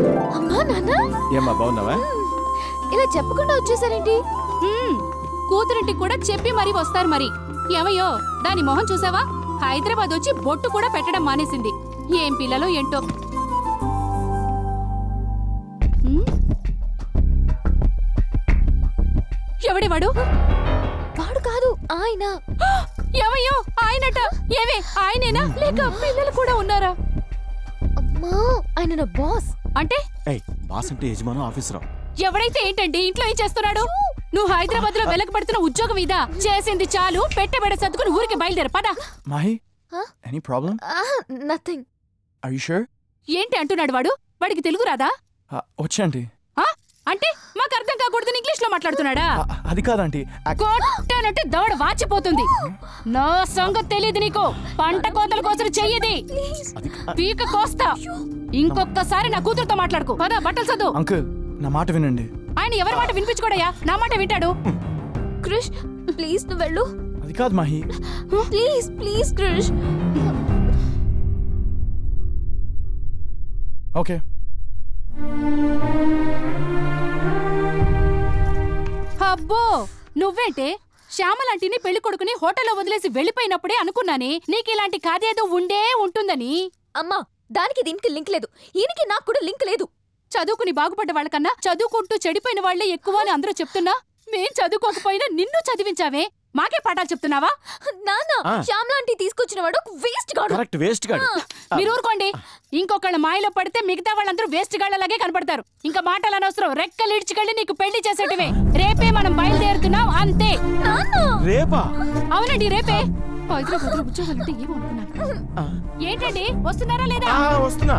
అమ్మా నాన్న ఏమ్మా బాగున్నావా ఇలా చెప్పకుండా వచ్చేసారేంటి హ్మ్, కూతురింటికి కూడా చెప్పి మరీ వస్తారు మరి ఏమయ్యో దాని మొహం చూసావా హైదరాబాద్ వచ్చి బొట్టు కూడా పెట్టడం మానేసింది ఏం పిల్లలో ఏంటో హ్మ్? ఎవడే వాడు వాడు కాదు ఆయన ఏమయ్యో ఆయనట ఏమే ఆయనేనా లేక పిల్లలు కూడా ఉన్నారా అమ్మా ఆయన నా బాస్ అంటే ఏయ్ బాస్ అంటే యజమాను ఆఫీసరా ఎవడైతే ఏంటండి ఇంట్లో ఏం చేస్తున్నాడు నువ్వు హైదరాబాద్ లో వెలకబడుతున్న ఉద్యోగం ఇదా చేసింది చాలు పెట్టబెడ సర్దుకుని ఊరికి బయలుదేరు పద Mahi? Huh? Any problem? Nothing Are you sure? ఏంటి అంటున్నాడు వాడు వాడికి తెలుగు రాదా Uh, వచ్చండి ఆ? అంటే మాకు అర్థం కాకూడదని ఇంగ్లీష్ లో మాట్లాడుతున్నాడా Uh, అది కాదంటీ కొట్టానంటే దవడ వాచిపోతుంది నా సంగతి తెలియదు నీకు పంట కోతల కోసం చెయ్యది పీక కోస్తా ఇంకొక్కసారి నా కూతురుతో మాట్లాడుకో పద బట్టలు చదువు అంకుల్ నా మాట వినండి ఆయన ఎవరి మాట వినిపించుకోడయ్యా నా మాట వింటాడు క్రిష్ ప్లీజ్ నువ్వు వెళ్ళు అది కాదు Mahi please please Krish okay అబ్బో నువ్వేంటే శ్యామలాంటిని పెళ్లి కొడుకుని హోటల్లో వదిలేసి వెళ్ళిపోయినప్పుడే అనుకున్నానే నీకు ఇలాంటి కాదేదో ఉండే ఉంటుందని అమ్మా దానికి దీనికి లింక్ లేదు ఈయనకి నాకు కూడా లింక్ లేదు చదువుకుని బాగుపడ్డ వాళ్ళకన్నా చదువుకుంటూ చెడిపోయిన వాళ్లే ఎక్కువ అని అందరూ చెప్తున్నా మేం చదువుకోకపోయినా నిన్ను చదివించావే మాకే పాఠాలు చెప్తున్నావా నాన్న ఆ. శ్యామ్ లాంటి తీసుకొచ్చిన వాడు వేస్ట్ గాడు కరెక్ట్ వేస్ట్ గాడు మీరు ఊరుకోండి ఇంకొకళ్ళ మాయలో పడితే మిగతా వాళ్ళందరూ వేస్ట్ గాళ్ళలాగే కనపడతారు ఇంకా మాటలు అనవసరం రెక్కలు ఇడ్చుకెళ్ళి నీకు పెళ్లి చేసేటివే రేపే మనం బయలుదేరుతున్నాం అంతే నాన్న రేపా అవునండి రేపే హైదరాబాద్ లో ఉద్యోగాలంటే ఏమో అనుకున్నాను ఏంటండి వస్తున్నారా లేదా ఆ, వస్తున్నా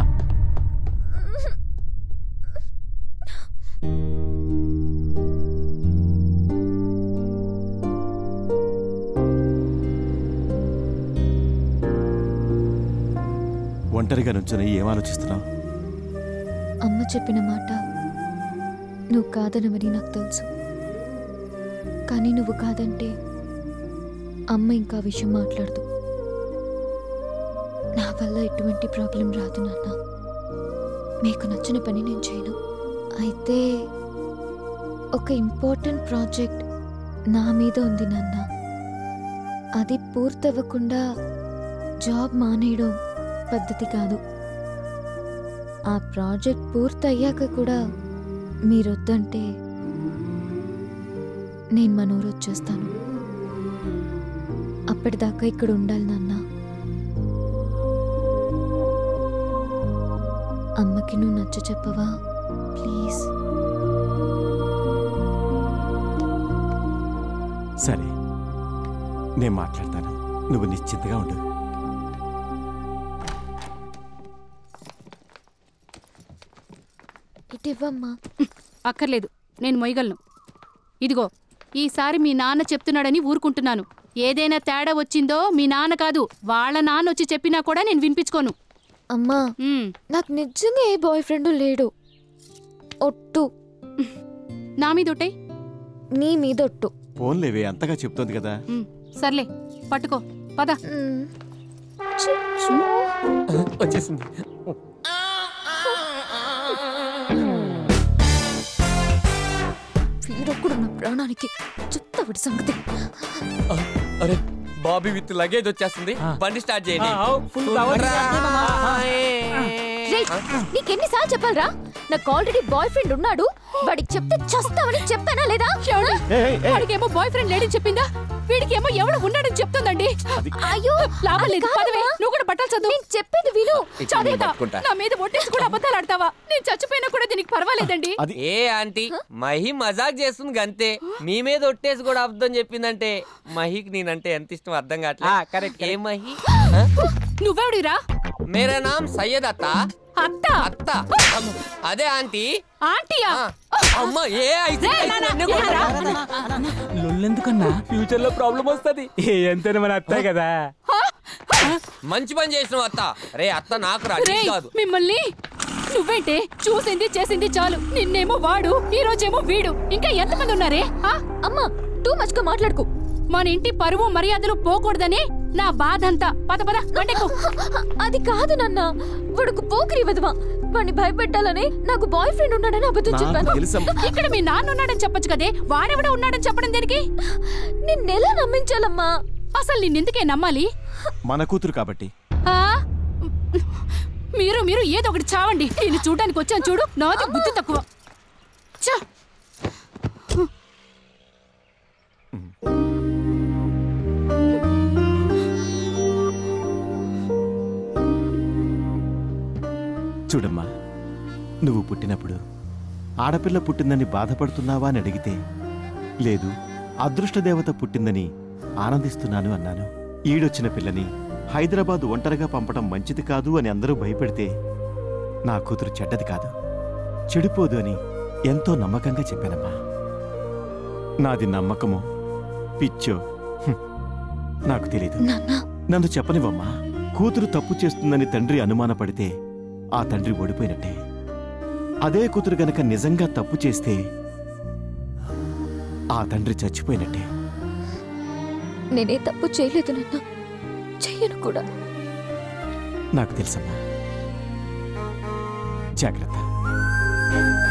ఒంటరిగా నుంచుని ఏం ఆలోచిస్తున్నావు అమ్మ చెప్పిన మాట నువ్వు కాదనమని నాకు తెలుసు కానీ నువ్వు కాదంటే అమ్మ ఇంకా ఆ విషయం మాట్లాడదు నా వల్ల ఎటువంటి ప్రాబ్లం రాదు నాన్న మీకు నచ్చిన పని నేను చేయను అయితే ఒక ఇంపార్టెంట్ ప్రాజెక్ట్ నా మీద ఉంది నాన్న అది పూర్తవ్వకుండా జాబ్ మానేయడం పద్ధతి కాదు ఆ ప్రాజెక్ట్ పూర్తయ్యాక కూడా మీరొద్దంటే నేను మన ఊరు వచ్చేస్తాను అప్పటిదాకా ఇక్కడ ఉండాలి నాన్న అమ్మకి నువ్వు నచ్చ చెప్పవా ప్లీజ్ సరే నేను మాట్లాడతాను నువ్వు నిశ్చింతగా ఉండు ఇటు ఇవ్వమ్మా అక్కర్లేదు నేను మొయ్యగలను ఇదిగో ఈసారి మీ నాన్న చెప్తున్నాడని ఊరుకుంటున్నాను ఏదైనా తేడా వచ్చిందో మీ నాన్న కాదు వాళ్ళ నాన్న వచ్చి చెప్పినా కూడా నేను వినిపించుకోను అమ్మా ఉమ్, నాకు నిజంగా ఏ బాయ్ ఫ్రెండ్ లేడు ఒట్టు నా మీదొట్టే నీ మీద ఒట్టు ఫోన్లేవే అంతగా చెప్తోంది కదా సర్లే పట్టుకో పద మ్. చిచ్చు. వచ్చేసింది వీడొక్కడు నా ప్రాణానికి చెత్త విడి సంగతి అరే బాబీ విత్ లగేజ్ వచ్చేస్తుంది బండి స్టార్ట్ చేయండి ఫుల్ రేయ్, నీకెన్నిసార్లు చెప్పాలరా నాకు ఆల్రెడీ బాయ్ ఫ్రెండ్ ఉన్నాడు వాడికి చెప్తే చస్తావని చెప్పానా లేదా ఎవడు? ఏయ్, ఏయ్, ఏయ్. వాడికేమో బాయ్ ఫ్రెండ్ లేడని చెప్పిందా వీడికేమో ఎవడు ఉన్నాడని చెప్తుందండి అయ్యో లాభం అది లేదు కాదమ్మా. పదవే నువ్వు కూడా బట్టలు చదువు నేను చెప్పేది విను చదువుతా పట్టుకుంటా. నా మీద ఒట్టేసి కూడా అబద్ధాలు ఆడతావా నేను చచ్చిపోయినా కూడా దీనికి పర్వాలేదండి అది ఏ ఆంటీ మహి మజాక్ చేస్తుంది గంతే మీ మీద ఒట్టేసి కూడా అర్థం చెప్పిందంటే మహికి నేనంటే ఎంత ఇష్టం అర్థం కావట్లేదు కరెక్ట్ ఏ మహి ఆ? నువ్వెవడిరా మేరా నామ్ సయ్యద్ అత్త అత్త అత్త అమ్మ, అదే ఆంటీ ఆంటీయా ఆ, అమ్మ ఏ అయితే రేయ్, నాన్న, ఏరా? లొల్లెందుకన్నా ఫ్యూచర్ లో ప్రాబ్లం వస్తది ఏ ఎంతైనా మన అత్తాయి కదా మంచి పని చేసినావు అత్త రే అత్త నాకు రా నీకు రేయ్, కాదు మిమ్మల్ని నువ్వేంటే చూసింది చేసింది చాలు నిన్నేమో వాడు ఈ రోజేమో వీడు ఇంకా ఎంతమంది ఉన్నారే ఆ? అమ్మా టూ మచ్ గా మాట్లాడుకు మన ఇంటి పరువు మర్యాదలు పోకూడదని నా బాధ అంతా పద పద వంటకు అది కాదు నాన్న వాడుకు పోకిరి వదవా వాడిని భయపెట్టాలని నాకు బాయ్ ఫ్రెండ్ ఉన్నాడని అబద్ధం నాకు చెప్పాను తెలుసమ్మా ఇక్కడ మీ నాన్న ఉన్నాడని చెప్పొచ్చు కదే వాడెవడ ఉన్నాడని చెప్పడం దేనికి నిన్నెలా నమ్మించాలమ్మా అసలు నిన్నెందుకే నమ్మాలి మన కూతురు కాబట్టి ఆ? మీరు మీరు ఏదో ఒకటి చావండి నేను చూడడానికి వచ్చాను చూడు నాది బుద్ధి తక్కువ ఛ! చూడమ్మా నువ్వు పుట్టినప్పుడు ఆడపిల్ల పుట్టిందని బాధపడుతున్నావా అని అడిగితే లేదు అదృష్టదేవత పుట్టిందని ఆనందిస్తున్నాను అన్నాను ఈడొచ్చిన పిల్లని హైదరాబాద్ ఒంటరిగా పంపడం మంచిది కాదు అని అందరూ భయపెడితే నా కూతురు చెడ్డది కాదు చెడిపోదు అని ఎంతో నమ్మకంగా చెప్పానమ్మా నాది నమ్మకమో పిచ్చో హ్మ్, నాకు తెలీదు నాన్న నన్ను చెప్పనివమ్మా కూతురు తప్పు చేస్తుందని తండ్రి అనుమానపడితే ఆ తండ్రి ఓడిపోయినట్టే అదే కూతురు గనక నిజంగా తప్పు చేస్తే ఆ తండ్రి చచ్చిపోయినట్టే నేనే తప్పు చేయలేదు నాన్న చెయ్యను కూడా నాకు తెలుసమ్మా జాగ్రత్త